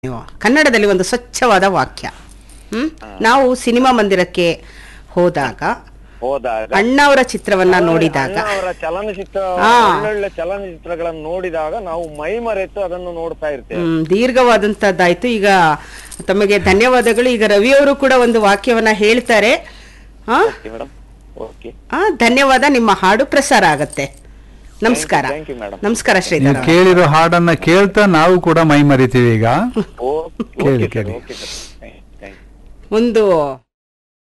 ನೀವು ಕನ್ನಡದಲ್ಲಿ ಒಂದು ಸ್ವಚ್ಛವಾದ ವಾಕ್ಯ ಹ್ಮ್ ನಾವು ಸಿನಿಮಾ ಮಂದಿರಕ್ಕೆ ಹೋದಾಗ ಹೋದಾಗ ಅಣ್ಣವರ ಚಿತ್ರವನ್ನ ನೋಡಿದಾಗ ಅವರ ಚಲನಚಿತ್ರ ಹಾ. ಒಳ್ಳೊಳ್ಳೆ ಚಲನಚಿತ್ರಗಳನ್ನು ನೋಡಿದಾಗ ನಾವು ಮೈ ಮರೆತು ಅದನ್ನು ನೋಡ್ತಾ ಇರ್ತೇವೆ ಹ್ಮ್, ದೀರ್ಘವಾದಂತದ್ದಾಯ್ತು ಈಗ ತಮಗೆ ಧನ್ಯವಾದಗಳು ಈಗ ರವಿಯವರು ಕೂಡ ಒಂದು ವಾಕ್ಯವನ್ನ ಹೇಳ್ತಾರೆ ಆ ಮೇಡಮ್ ಓಕೆ ಆ, ಧನ್ಯವಾದ ನಿಮ್ಮ ಹಾಡು ಪ್ರಸಾರ ಆಗತ್ತೆ ನಮಸ್ಕಾರ Thank you, madam. ನಮಸ್ಕಾರ ನೀವು ಶ್ರೀಧರ ಕೇಳಿರೋ ಹಾಡನ್ನ ಕೇಳ್ತಾ ನಾವು ಕೂಡ ಮೈ ಮರಿತೀವಿ ಈಗ ಓಕೆ ಕೇಳಿ, ಕೇಳಿ. ಓಕೆ ಸರ್ ಥ್ಯಾಂಕ್ ಯು ಒಂದು